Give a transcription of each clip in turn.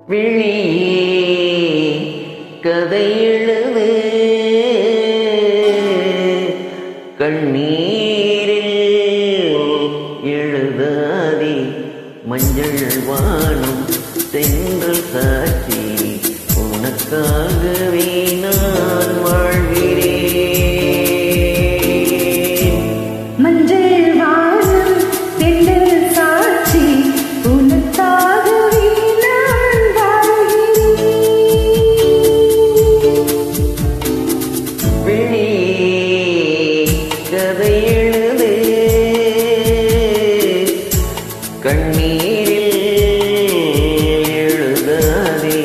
விழியே கதை எழுது கண்ணீரில் எழுதாதே மஞ்சள் வானம் தென்றல் சாட்சி உனக்காகவே நான் வாழ்கிறேன் மஞ்சள் வானம் தென்றல் சாட்சி உனக்காகவே நான் வாழ்கிறேன் விழியே கதை எழுது கண்ணீரில் எழுதாதே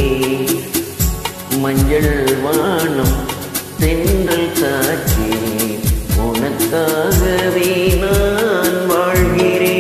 மஞ்சள் வானம் தென்றல் சாட்சி உனக்காகவே நான் வாழ்கிறேன்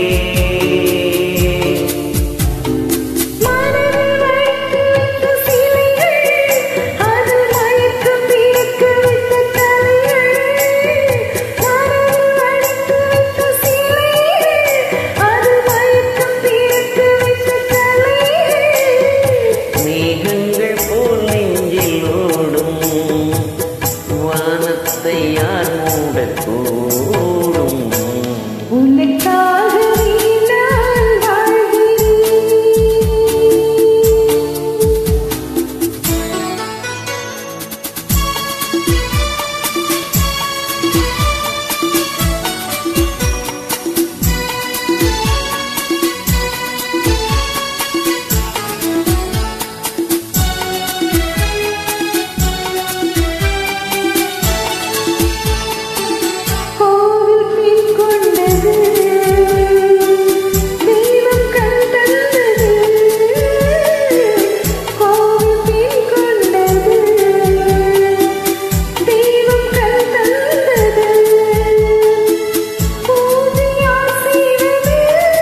மனதில் வைத்து வைத்த சிலைகள் அது மயக்கம் பிறக்க வைத்த தலைகள் மனதில் வைத்து வைத்த சிலைகள் அது மயக்கம் பிறக்க வைத்த தலைகள் மேகங்கள் போல் நெஞ்சில் ஓடும் வானத்தை யார் மூடக்கூடும் உனக்காகவே நான் வாழ்கிறேன் கோவில் பின் கொண்டது தெய்வம் கண் தந்தது கோவில் பின் கொண்டது தெய்வம் கண் தந்தது பூஜையால் செய்வது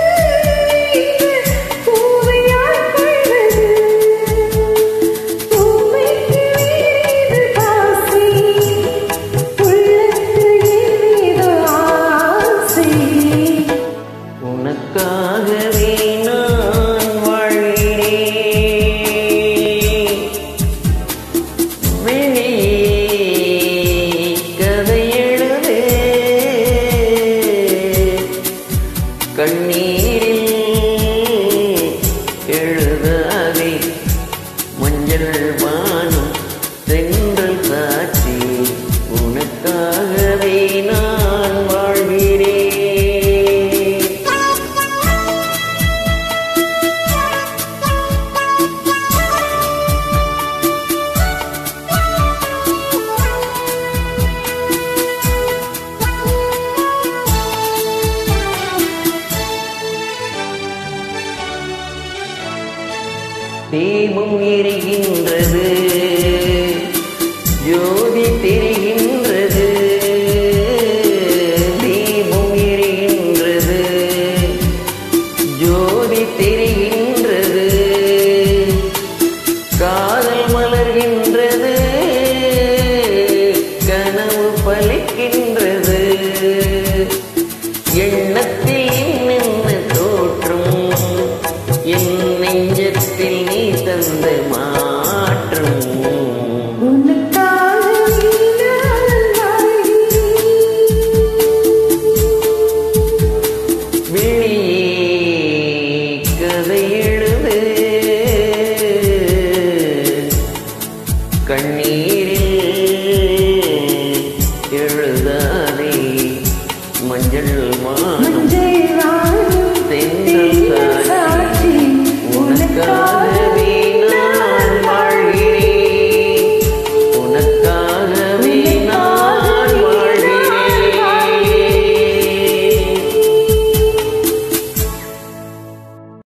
பூவையால் கொள்வது பூமைக்கு வீடு காசி உள்ளத்தில் ஏதோ ஆசை உனக்காகவே நான் வாழ்கிறேன் வெளியே கதை எழுது கண்ணீரில் எழுதாதே மஞ்சள் வானம் தென்றல் சாட்சி உனக்காகவே நான் வாழ்கிறேன் தீபம் எரிகின்றது ஜோதி தெரிகின்றது தீபம் எரிகின்றது ஜோதி தெரிகின்றது